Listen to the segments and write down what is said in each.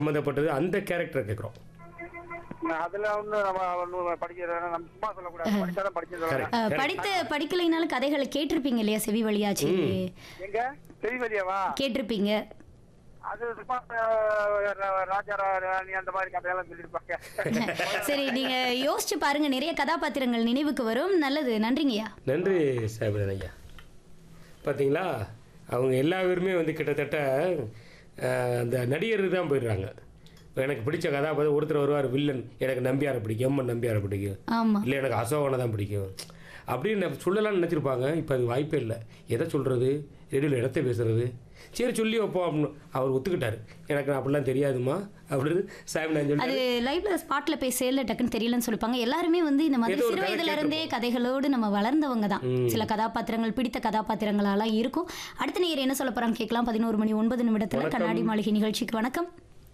சம்மந்தப்பட்டது அந்த கேரக்டரை கேட்குறோம் அதுல ஒண்ணு நம்ம ஒண்ணு படிக்கிற நம்ம சும்மா சொல்லக்கூடாது படிச்சாதான் படிச்சு Correct. அஹ், படித்த படிக்கலைனாலும் கதைகளை கேட்டிருப்பீங்க இல்லையா செவி வழியாச்சு எங்க தெரிவதியாவா கேட்டிருப்பீங்க அது சும்மா அஹ், ர- ராஜா ராணி அந்த மாதிரி கதையெல்லாம் சொல்லியிருப்பாங்க சரி நீங்க யோசிச்சு பாருங்க நிறைய கதாபாத்திரங்கள் நினைவுக்கு வரும் நல்லது நன்றிங்கய்யா நன்றி சாமிநாதன் ஐயா பார்த்தீங்களா அவங்க எல்லா பேருமே வந்து கிட்டத்தட்ட அஹ், அந்த நடிகர் தான் போயிடுறாங்க இப்போ எனக்கு பிடிச்ச கதாபாத்திரம் ஒருத்தர் வருவார் வில்லன் எனக்கு நம்பியாரை பிடிக்கும் எம்மன் நம்பியாரை பிடிக்கும் ஆமா இல்லை எனக்கு அசோகனை தான் பிடிக்கும் அப்படின்னு நான் சொல்லலாம்னு நினச்சிருப்பாங்க இப்போ அது வாய்ப்பே இல்லை எதை சொல்கிறது ரேடியோவில் இடத்த பேசுறது சரி சொல்லி வைப்போம் அப்படின்னு அவர் ஒத்துக்கிட்டாரு எனக்கு அப்படிலாம் தெரியாதுமா அப்படின்னு சாமிநாதன் அது சொல்லி லைவ்ல ஸ்பாட்ல போய் சேல்ல டக்குன்னு தெரியலன்னு சொல்லிப்பாங்க எல்லாருமே வந்து இந்த மாதிரி ஏதோ ஒரு சிறு கதை வயதுல இருந்தே கதைகளோடு நம்ம வளர்ந்தவங்க தான் சில கதாபாத்திரங்கள் பிடித்த கதாபாத்திரங்களாலாம் இருக்கும் அடுத்த நேர் என்ன சொல்ல போறாங்க கேட்கலாம் பதினோரு மணி ஒன்பது நிமிடத்துல வணக்கம். கண்ணாடி மாளிகை நிகழ்ச்சிக்கு வணக்கம்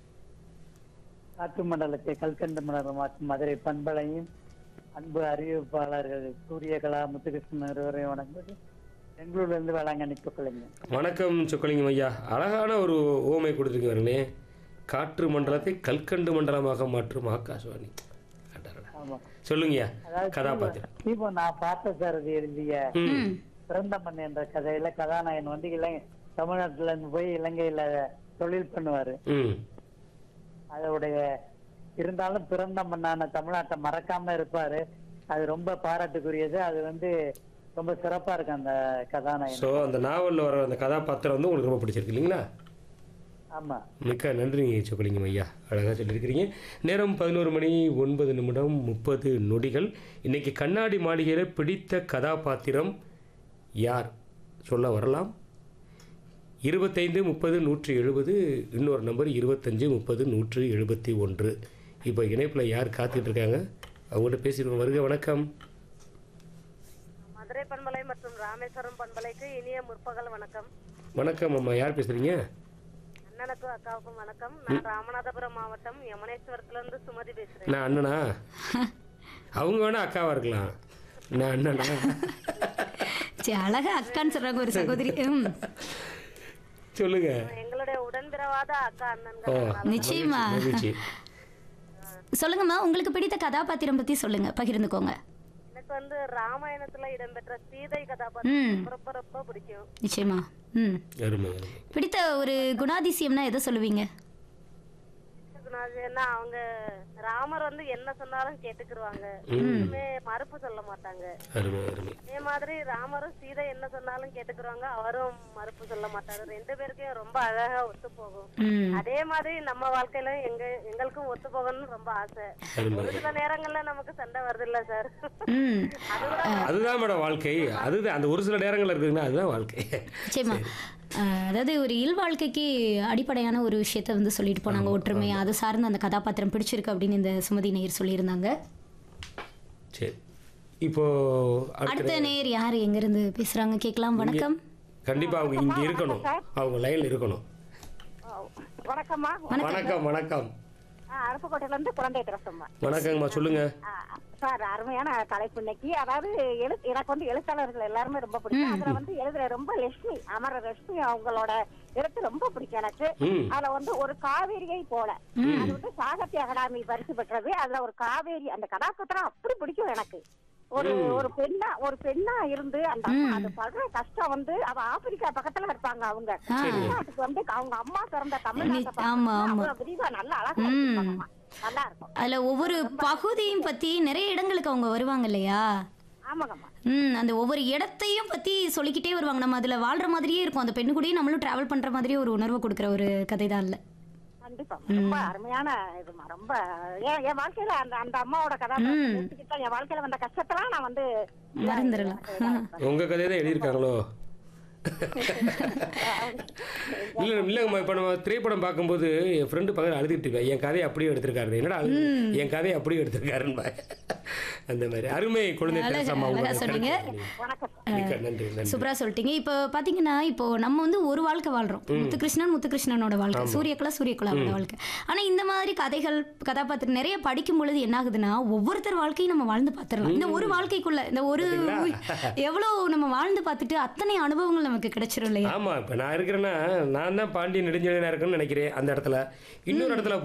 காற்று மண்டலத்தை கல்கண்டு மலரமாக்கும் மதுரை பண்பலையும் அன்பு அறிவிப்பாளர்கள் சூரியகலா முத்துகிருஷ்ணன் இருவரையும் வணங்குவது பெங்களூர்ல இருந்து வேளாங்கண்ணி சொக்கலைங்க வணக்கம் சொக்கலிங்கம் ஐயா அழகான ஒரு ஓமை கொடுத்துருக்கீங்களே காற்று மண்டலத்தை கல்கண்டு மண்டலமாக மாற்றும் ஆகாஷ்வாணி அடடடா. ஆமா சொல்லுங்கய்யா அதாவது கதாபாத்திரம் இப்போ நான் பார்த்த சாரதி எழுதிய ம் பிறந்தமன் என்ற கதையில கதாநாயகன் வந்து இலங்கை தமிழ்நாட்டுல இருந்து போய் இலங்கையில தொழில் பண்ணுவாரு ம் அதோடைய இருந்தாலும் பிறந்த மண்ணான தமிழ்நாட்டை மறக்காம இருப்பாரு அது ரொம்ப பாராட்டுக்குரியது அது வந்து ரொம்ப சிறப்பா இருக்கு அந்த கதாநாயகன் ஸோ அந்த நாவலில் வர அந்த கதாபாத்திரம் வந்து உங்களுக்கு ரொம்ப பிடிச்சிருக்கு இல்லைங்களா ஆமா மிக்க நன்றிங்க சொக்கலிங்கம் ஐயா அழகாக சொல்லியிருக்கிறீங்க நேரம் பதினோரு மணி ஒன்பது நிமிடம் முப்பது நொடிகள் இன்னைக்கு கண்ணாடி மாளிகையில் பிடித்த கதாபாத்திரம் யார் சொல்ல வரலாம் இருபத்தைந்து முப்பது நூற்றி எழுபது இன்னொரு நம்பர் இருபத்தஞ்சு முப்பது நூற்றி எழுபத்தி ஒன்று இப்போ இணைப்பில் யார் காத்துட்டு இருக்காங்க அவங்கள்ட்ட பேசிடுவோம் வருக வணக்கம் மதுரை பண்பலை மற்றும் ராமேஸ்வரம் பண்பலைக்கு இனிய முற்பகல் வணக்கம் வணக்கம் அம்மா யார் பேசுகிறீங்க அண்ணனுக்கும் அக்காவுக்கும் வணக்கம் நான் ராமநாதபுரம் மாவட்டம் யமுனேஸ்வரத்துல இருந்து சுமதி பேசுறேன் நான் அண்ணனா அவங்க வேணா அக்காவா இருக்கலாம் நான் அண்ணனா சரி அழகா அக்கான்னு சொல்றாங்க ஒரு சகோதரி ம், சொல்லுங்க எங்களுடைய உடன்பிறவாத அக்கா ஓ அண்ணன்கள் நிச்சயமா. மகிழ்ச்சி சொல்லுங்கம்மா உங்களுக்கு பிடித்த கதாபாத்திரம் பத்தி சொல்லுங்க பகிர்ந்துக்கோங்க எனக்கு வந்து ராமாயணத்துல இடம்பெற்ற சீதை ம். கதாபாத்திரம் ரொம்ப ரொம்ப பிடிக்கும் நிச்சயமா ம் அருமை அருமை பிடித்த ஒரு குணாதிசயம்னா எதை சொல்லுவீங்க ஏன்னா அவங்க ராமர் வந்து என்ன சொன்னாலும் கேட்டுக்கிருவாங்க எதுவுமே மறுப்பு சொல்ல மாட்டாங்க அருமை அருமை அதே மாதிரி ராமரும் சீதை என்ன சொன்னாலும் கேட்டுக்கிருவாங்க அவரும் மறுப்பு சொல்ல மாட்டாரு ரெண்டு பேருக்கும் ரொம்ப அழகா ஒத்து போகும் ம் அதே மாதிரி நம்ம வாழ்க்கையில எங்க எங்களுக்கும் ஒத்து போகணும்னு ரொம்ப ஆசை அருமை ஒரு சில நேரங்கள்ல நமக்கு சண்டை வருது இல்ல சார் ம் அதுதான் மேடம் வாழ்க்கை அதுதான் அந்த ஒரு சில நேரங்கள் இருக்குதுன்னா அதுதான் வாழ்க்கை நிச்சயமா அஹ், அதாவது ஒரு இல்வாழ்க்கைக்கு அடிப்படையான ஒரு விஷயத்த வந்து சொல்லிட்டு போனாங்க ஒற்றுமை அது சார்ந்த அந்த கதாபாத்திரம் பிடிச்சிருக்கு அப்படின்னு இந்த சுமதி நேயர் சொல்லியிருந்தாங்க சரி இப்போ அடுத்த அடுத்த நேயர் யார் எங்கிருந்து பேசுறாங்க கேட்கலாம் வணக்கம் கண்டிப்பா அவங்க இங்க இருக்கணும் அவங்க லைன்ல இருக்கணும் வணக்கம்மா வணக்கம் வணக்கம் அருப்புக்கோட்டையில இருந்து குழந்தை திரசம்மா வணக்கங்கம்மா சொல்லுங்க சார் அருமையான தலைப்பு இன்னைக்கு அதாவது எழு எனக்கு வந்து எழுத்தாளர்கள் எல்லாருமே ரொம்ப பிடிக்கும் அதுல வந்து எழுதுற ரொம்ப லட்சுமி அமர லட்சுமி அவங்களோட எழுத்து ரொம்ப பிடிக்கும் எனக்கு ம் அதுல வந்து ஒரு காவேரியை போல அது வந்து சாகித்ய அகாடமி பரிசு பெற்றது அதுல ஒரு காவேரி அந்த கதாபாத்திரம் அப்படி பிடிக்கும் எனக்கு ஒரு ஒரு பெண்ணா ஒரு பெண்ணா இருந்து அந்த அம்மா அது படுற கஷ்டம் வந்து அவ ஆப்பிரிக்கா பக்கத்துல இருப்பாங்க அவங்க தமிழ்நாட்டுக்கு வந்து அவங்க அம்மா பிறந்த தமிழ்நாட்டை ஆமா, பார்க்கணும்னா ஆமா. அவ்வளவு விரிவா நல்லா அழகா எழுதியிருப்பாங்கம்மா. நல்லா இருக்கும் அதுல ஒவ்வொரு பகுதியும் பத்தி நிறைய இடங்களுக்கு அவங்க வருவாங்க இல்லையா ஆமாங்கம்மா ம் அந்த ஒவ்வொரு இடத்தையும் பத்தி சொல்லிக்கிட்டே வருவாங்க நம்ம அதுல வாழ்ற மாதிரியே இருக்கும் அந்த பெண்ணு கூடயே நம்மளும் டிராவல் பண்ற மாதிரியே ஒரு உணர்வு கொடுக்குற ஒரு கதை தான் இல்ல கண்டிப்பா ரொம்ப அருமையான இதுமா ரொம்ப என் என் வாழ்க்கையில அந்த அந்த அம்மாவோட கதாபாத்திரம் எடுத்துக்கிட்டா என் வாழ்க்கையில வந்த கஷ்டத்தெல்லாம் நான் வந்து மறந்துடலாம் உங்க கதையை தான் எழுதியிருக்காங்களோ இல்ல இல்லைங்கம்மா இப்போ நம்ம திரைப்படம் பார்க்கும்போது என் ஃப்ரெண்டு பக்கத்தில் அழுதுட்டு இருக்கா என் கதையை அப்படியே எடுத்திருக்காரு என்னடா அழுது? என் கதையை அப்படியே எடுத்திருக்காருன்னு அந்த மாதிரி அருமை குழந்தை அழகா- தெரசா அம்மா அழகா உங்களுடைய சொன்னீங்க. கருத்து. வணக்கம் மிக்க நன்றி நன்றி சூப்பரா சொல்லிட்டீங்க இப்போ பாத்தீங்கன்னா இப்போ நம்ம வந்து ஒரு வாழ்க்கை வாழ்றோம் முத்துகிருஷ்ணன் முத்துகிருஷ்ணனோட வாழ்க்கை சூரியகலா சூரியகலாவோட வாழ்க்கை ஆனா இந்த மாதிரி கதைகள் கதாபாத்திரம் நிறைய படிக்கும் பொழுது என்ன ஆகுதுன்னா ஒவ்வொருத்தர் வாழ்க்கையும் நம்ம வாழ்ந்து பார்த்துடலாம் இந்த ஒரு வாழ்க்கைக்குள்ள இந்த ஒரு உய்- எவ்வளவு நம்ம வாழ்ந்து பார்த்துட்டு அத்தனை அனுபவங்கள் நமக்கு கிடைச்சிரும் இல்லையா ஆமா இப்ப நான் இருக்கிறேன்னா நான் தான் பாண்டியன் நெடுஞ்செழியனா இருக்கேன்னு நினைக்கிறேன் அந்த இடத்துல இன்னொரு இடத்துல